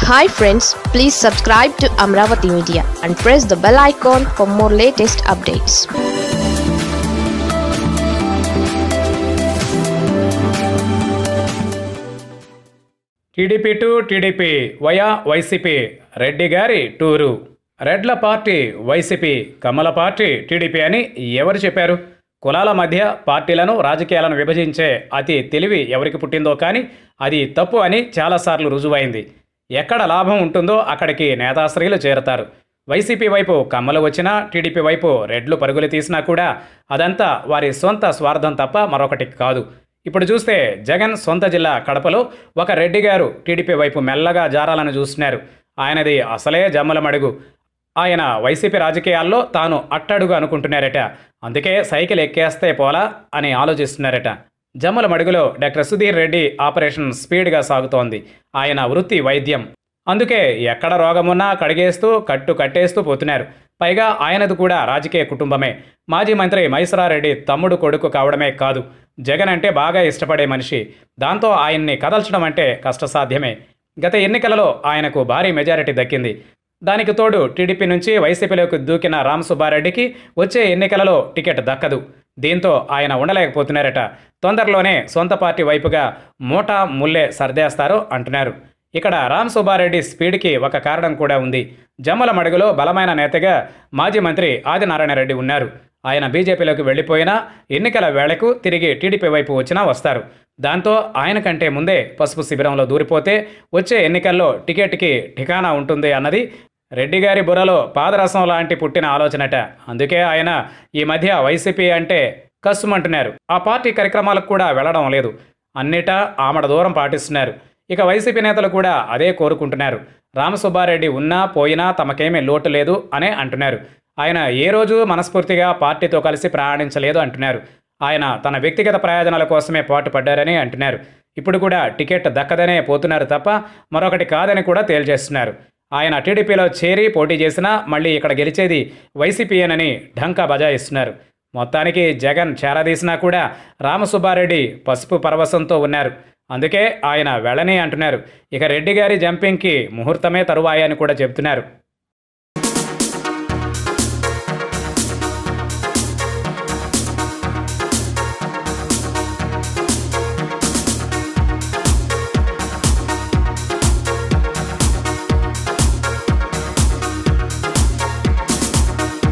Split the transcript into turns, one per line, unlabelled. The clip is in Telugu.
hi friends please subscribe to Amaravati media and press the bell icon for more latest updates
TDP to TDP via YCP Reddy గారి టూరు రెడ్ల పార్టీ వైసీపీ కమల పార్టీ టీడీపీ అని ఎవరు చెప్పారు కులాల మధ్య పార్టీలను రాజకీయాలను విభజించే అతి తెలివి ఎవరికి పుట్టిందో కానీ అది తప్పు అని చాలాసార్లు రుజువైంది ఎక్కడ లాభం ఉంటుందో అక్కడికి నేతాశ్రయులు చేరతారు వైసీపీ వైపు కమ్మలు వచ్చినా టీడీపీ వైపు రెడ్లు పరుగులు తీసినా కూడా అదంతా వారి సొంత స్వార్థం తప్ప మరొకటి కాదు ఇప్పుడు చూస్తే జగన్ సొంత జిల్లా కడపలో ఒక రెడ్డి గారు టీడీపీ వైపు మెల్లగా జారాలను చూస్తున్నారు ఆయనది అసలే జమ్మల మడుగు ఆయన వైసీపీ రాజకీయాల్లో తాను అట్టడుగు అనుకుంటున్నారట అందుకే సైకిల్ ఎక్కేస్తే పోలా అని ఆలోచిస్తున్నారట జమ్మల మడుగులో డాక్టర్ సుధీర్ రెడ్డి ఆపరేషన్ స్పీడ్గా సాగుతోంది ఆయన వృత్తి వైద్యం అందుకే ఎక్కడ రోగమున్నా కడిగేస్తూ కట్టు కట్టేస్తూ పోతున్నారు పైగా ఆయనది కూడా రాజకీయ కుటుంబమే మాజీ మంత్రి మైసరారెడ్డి తమ్ముడు కొడుకు కావడమే కాదు జగన్ అంటే బాగా ఇష్టపడే మనిషి దాంతో ఆయన్ని కదల్చడం అంటే కష్టసాధ్యమే గత ఎన్నికలలో ఆయనకు భారీ మెజారిటీ దక్కింది దానికి తోడు టీడీపీ నుంచి వైసీపీలోకి దూకిన రామ్ సుబ్బారెడ్డికి వచ్చే ఎన్నికలలో టికెట్ దక్కదు దీంతో ఆయన ఉండలేకపోతున్నారట తొందరలోనే సొంత పార్టీ వైపుగా మూటా ముల్లే సర్దేస్తారో అంటున్నారు ఇక్కడ రామ్ సుబ్బారెడ్డి స్పీడ్కి ఒక కారణం కూడా ఉంది జమ్మల మడుగులో బలమైన నేతగా మాజీ మంత్రి ఆదినారాయణ రెడ్డి ఉన్నారు ఆయన బీజేపీలోకి వెళ్ళిపోయినా ఎన్నికల వేళకు తిరిగి టీడీపీ వైపు వచ్చినా వస్తారు దాంతో ఆయన కంటే ముందే పసుపు శిబిరంలో దూరిపోతే వచ్చే ఎన్నికల్లో టికెట్కి ఠికానా ఉంటుంది అన్నది రెడ్డి గారి బుర్రలో పాదరసం లాంటి పుట్టిన ఆలోచనట అందుకే ఆయన ఈ మధ్య వైసీపీ అంటే కస్సుమంటున్నారు ఆ పార్టీ కార్యక్రమాలకు కూడా వెళ్ళడం లేదు అన్నిటా ఆమడ దూరం పాటిస్తున్నారు ఇక వైసీపీ నేతలు కూడా అదే కోరుకుంటున్నారు రామసుబ్బారెడ్డి ఉన్నా పోయినా తమకేమీ లోటు లేదు అనే అంటున్నారు ఆయన ఏ రోజు మనస్ఫూర్తిగా పార్టీతో కలిసి ప్రయాణించలేదు అంటున్నారు ఆయన తన వ్యక్తిగత ప్రయోజనాల కోసమే పాటుపడ్డారని అంటున్నారు ఇప్పుడు కూడా టికెట్ దక్కదనే పోతున్నారు తప్ప మరొకటి కాదని కూడా తేల్చేస్తున్నారు ఆయన టీడీపీలో చేరి పోటీ చేసినా మళ్ళీ ఇక్కడ గెలిచేది వైసీపీయేనని ఢంకా బజాయిస్తున్నారు మొత్తానికి జగన్ చేరదీసినా కూడా రామసుబ్బారెడ్డి పసుపు పరవశంతో ఉన్నారు అందుకే ఆయన వెళ్ళని అంటున్నారు ఇక రెడ్డి గారి జంపింగ్కి ముహూర్తమే తరువాయి అని కూడా చెబుతున్నారు